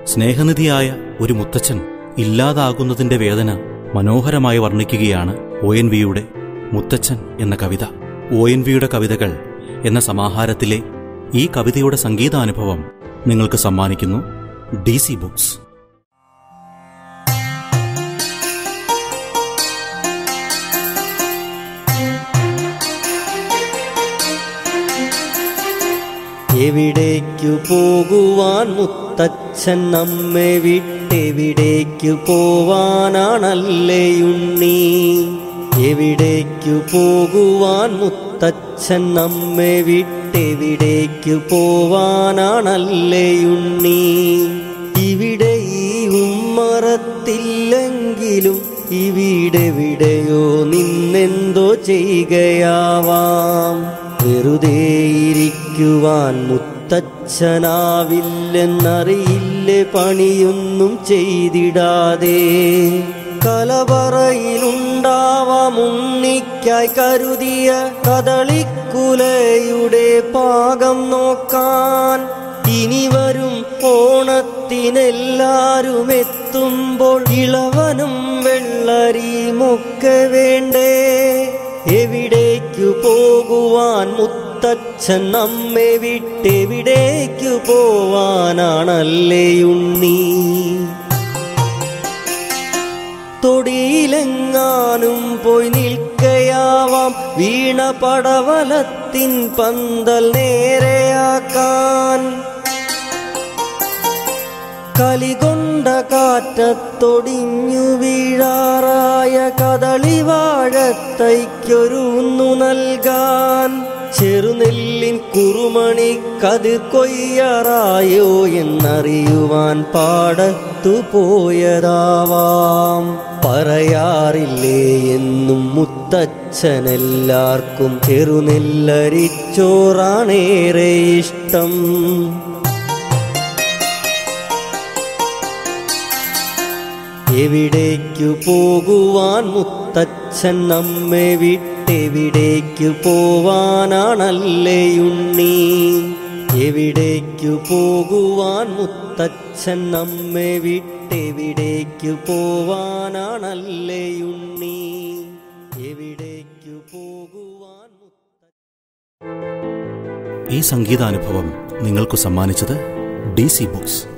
സ്നേഹനിധിയായ ഒരു മുത്തച്ഛൻ ഇല്ലാതാകുന്നതിന്റെ വേദന മനോഹരമായി വർണ്ണിക്കുകയാണ് ഒ എൻ വിയുടെ മുത്തച്ഛൻ എന്ന കവിത ഒ എൻ വിയുടെ കവിതകൾ എന്ന സമാഹാരത്തിലെ ഈ കവിതയുടെ സംഗീതാനുഭവം നിങ്ങൾക്ക് സമ്മാനിക്കുന്നു ഡി സി ബുക്സ് എവിടേക്കു പോകുവാൻ മുത്തച്ഛൻ നമ്മെ വിട്ടെവിടേക്കു പോവാനാണല്ലേയുണ്ണി എവിടേക്കു പോകുവാൻ മുത്തച്ഛൻ നമ്മെ വിട്ടെവിടേക്കു പോവാനാണല്ലേയുണ്ണി ഇവിടെ ഈ ഉമ്മറത്തില്ലെങ്കിലും ഇവിടെവിടെയോ നിന്നെന്തോ ചെയ്യുകയാവാം വെറുതെ ഇരിക്കുവാൻ മുത്തച്ഛനാവില്ലെന്നറിയില്ലേ പണിയൊന്നും ചെയ്തിടാതെ കലവറയിലുണ്ടാവാം ഉണ്ണിക്കായി കരുതിയ കദളിക്കുലയുടെ പാകം നോക്കാൻ ഇനി വരും ഓണത്തിനെല്ലാരും എത്തുമ്പോൾ ഇളവനും വെള്ളരിയുമൊക്കെ വേണ്ടേ എവിടേക്കു പോകുവാൻ മുത്തച്ഛൻ നമ്മെ വിട്ടെവിടേക്കു പോവാനാണല്ലേ ഉണ്ണി തൊടിയിലെങ്ങാനും പോയി നിൽക്കയാവാം വീണ പടവലത്തിൻ പന്തൽ നേരെയാക്കാൻ കലികൊണ്ട കാറ്റത്തൊടിഞ്ഞു വീഴാറായ കദളിവാഴത്തൈക്കൊരുന്നു നൽകാൻ ചെറുനെല്ലിൻ കുറുമണി കതിർ കൊയ്യാറായോ എന്നറിയുവാൻ പാടത്തു പോയതാവാം പറയാറില്ലേ എന്നും മുത്തച്ഛനെല്ലാവർക്കും ചെറുനെല്ലരിച്ചോറാണേറെ ഇഷ്ടം എവിടേക്കു പോകുവാൻ മുത്തച്ഛൻ നമ്മെ വിട്ടെവിടേക്കു പോവാനാണല്ലേ ഉണ്ണി എവിടേക്കു പോകുവാൻ മുത്തച്ഛൻ നമ്മെ വിട്ടെവിടേക്കു പോവാനാണല്ലേ ഉണ്ണി എവിടേക്കു പോകുവാൻ മുത്ത ഈ സംഗീതാനുഭവം നിങ്ങൾക്ക് സമ്മാനിച്ചത് ഡി സി ബുക്സ്